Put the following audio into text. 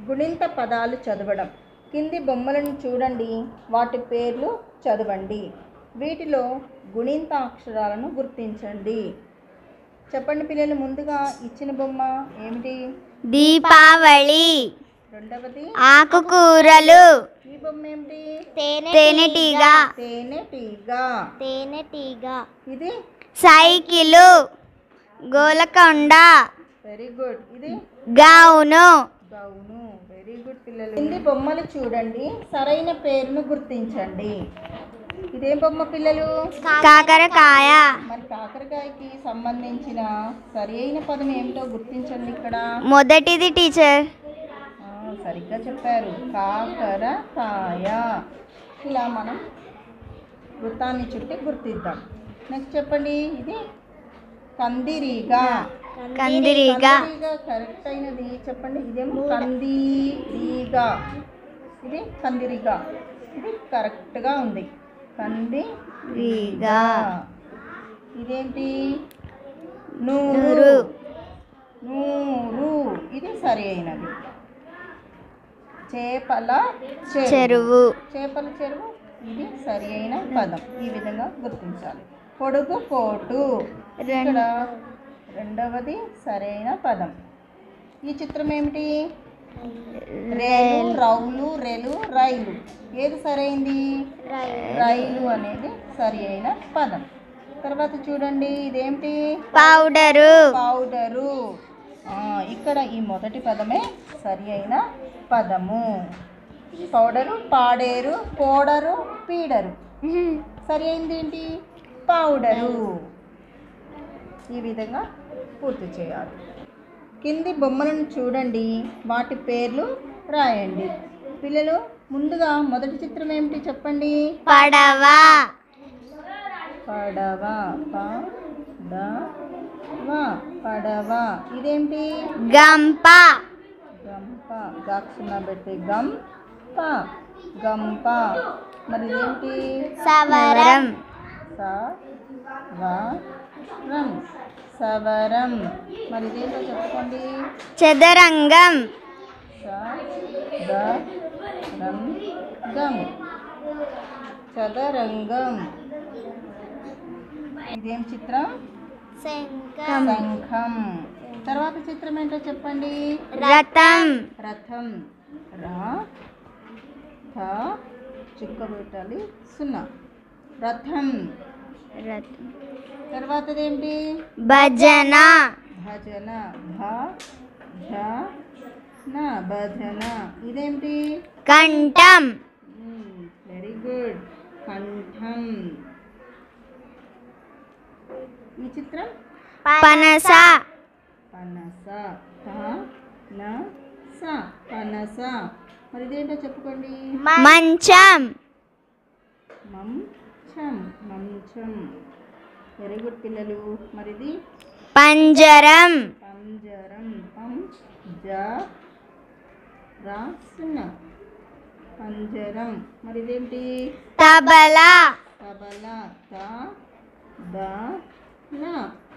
గుణింత పదాలు చదవడం కింది బొమ్మలను చూడండి వాటి పేర్లు చదవండి వీటిలో గుణింత అక్షరాలను గుర్తించండి చెప్పండి పిల్లలు ముందుగా ఇచ్చిన బొమ్మ ఏమిటి దీపావళి రెండవది ఆకుకూరలు ఈ బొమ్మ ఏమిటి తేనెటీగ తేనెటీగ తేనెటీగ ఇది సైకిలు గోలకొండ వెరీ గుడ్ ఇది గౌను గౌను వెరీ గుడ్ పిల్లలు కింది బొమ్మలు చూడండి సరైన పేరును గుర్తించండి ఇదేం బొమ్మ పిల్లలు కాకరకాయ మరి కాకరకాయకి సంబంధించిన సరి అయిన పదం ఏమిటో గుర్తించండి ఇక్కడ మొదటిది టీచర్ ఆ, సరిగ్గా చెప్పారు కాకరకాయ ఇలా మనం వృత్తాన్ని చుట్టి గుర్తిద్దాం నెక్స్ట్ చెప్పండి ఇది కందిరీగ కందిరీగ కందిరీగ కరెక్ట్ అయినది చెప్పండి ఇదేమో కందిరీగ ఇది కందిరీగ ఇది కరెక్ట్గా ఉంది కందిరీగ ఇదేంటి నూరు నూరు. నూరు ఇది సరి అయినది చేపల చెరువు చేపల చెరువు ఇది సరి అయిన పదం ఈ విధంగా గుర్తించాలి పొడుగు పోటు ఇక్కడ రెండవది సరైన పదం ఈ చిత్రం ఏమిటి రేలు రౌలు రెలు రైలు ఏది సరైంది రైలు అనేది సరి అయిన పదం తర్వాత చూడండి ఇదేమిటి పౌడరు పౌడరు ఆ, ఇక్కడ ఈ మొదటి పదమే సరి అయిన పదము పౌడరు పాడేరు పోడరు పీడరు సరి అయింది ఏంటి పౌడరు ఈ విధంగా పూర్తి చేయాలి కింది బొమ్మలను చూడండి వాటి పేర్లు రాయండి పిల్లలు ముందుగా మొదటి చిత్రం ఏమిటి చెప్పండి పడవ పడవ ప డ వ పడవ ఇదేంటి గంప గంప గాక్షణ పెట్టి గం ప గంప మరి ఇదేంటి సవరం స వ రం సవరం మరి ఇదేంటో చెప్పుకోండి చదరంగం స ద రం గం చదరంగం ఇదేం చిత్రం శంఖం తర్వాత చిత్రం ఏంటో చెప్పండి రథం రథం రా థ చుక్క పెట్టాలి సున్నా రథం తర్వాతదేంటి భజన భజన భ ఝ న భజన ఇదేంటి కంఠం వెరీ గుడ్ కంఠం ఈ చిత్రం పనస పనస ప న స పనస మరి ఇదేంటో చెప్పుకోండి మంచం మంచం మంచం వెరీ గుడ్ పిల్లలు మరి ఇది పంజరం పంజరం పం జ రా సున్నా పంజరం మరి ఇదేంటి తబలా తబల త బ ల